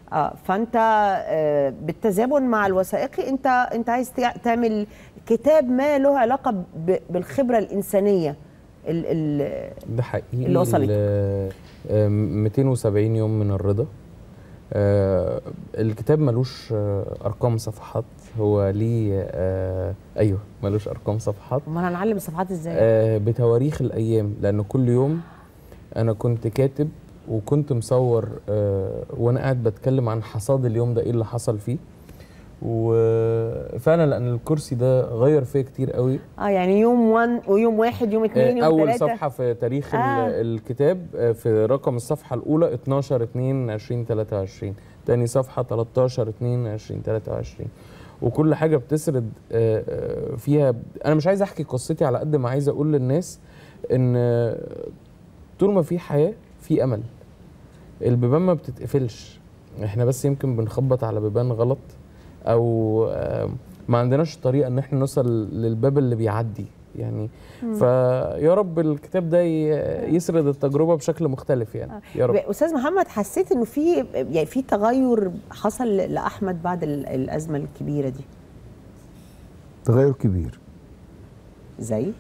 اه فانت آه بالتزامن مع الوثائقي انت انت عايز تع- تعمل كتاب ما له علاقه ب- بالخبره الانسانيه ال ال ده حقيقي اللي وصلت. ال- آه، 270 يوم من الرضا آه، الكتاب ملوش آه، ارقام صفحات هو ليه آه، ايوه ملوش ارقام صفحات امال هنعلم الصفحات ازاي؟ آه، بتواريخ الايام لان كل يوم انا كنت كاتب وكنت مصور آه، وانا قاعد بتكلم عن حصاد اليوم ده ايه اللي حصل فيه وفعلا لان الكرسي ده غير فيا كتير قوي اه يعني يوم 1 ويوم واحد يوم اثنين يوم اول ثلاثه صفحه في تاريخ آه. آه. الكتاب آه، في رقم الصفحه الاولى 12 2 20 23 تاني صفحه 13 2 20 23 وكل حاجه بتسرد آه، آه، فيها انا مش عايز احكي قصتي على قد ما عايز اقول للناس ان آه، طول ما في حياه في امل البيبان ما بتتقفلش احنا بس يمكن بنخبط على بيبان غلط او آه، ما عندناش طريقه ان احنا نوصل للباب اللي بيعدي يعني فيا رب الكتاب ده ي- يسرد التجربه بشكل مختلف يعني يا رب استاذ محمد حسيت انه في يعني في تغير حصل لاحمد بعد ال- الازمه الكبيره دي تغير كبير زي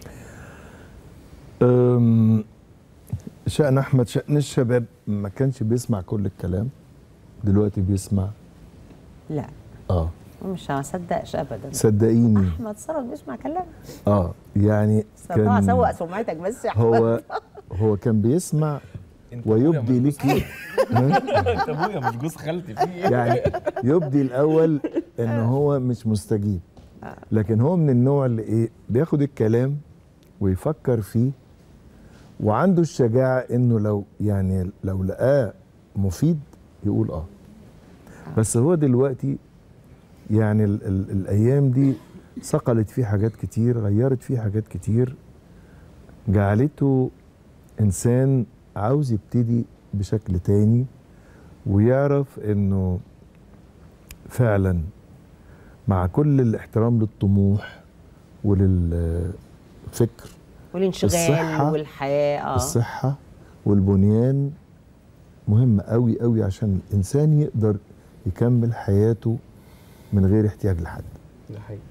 أم، شأن أحمد شأن الشباب ما كانش بيسمع كل الكلام دلوقتي بيسمع لا اه مش هصدقش ابدا صدقيني احمد ثروت بيسمع كلام اه يعني صراحه سوق كان سمعتك بس يا احمد هو هو كان بيسمع ويبدي لك انت ابويا مش جوز خالتي في ايه يعني يبدي الاول ان هو مش مستجيب لكن هو من النوع اللي ايه بياخد الكلام ويفكر فيه وعنده الشجاعه انه لو يعني لو لقاه مفيد يقول اه بس هو دلوقتي يعني ال ال الايام دي صقلت فيه حاجات كتير غيرت فيه حاجات كتير جعلته انسان عاوز يبتدي بشكل تاني ويعرف انه فعلا مع كل الاحترام للطموح وللفكر والانشغال الصحة- والحياه اه الصحة والبنيان مهم قوي قوي عشان الإنسان يقدر يكمل حياته من غير احتياج لحد ده حقيقي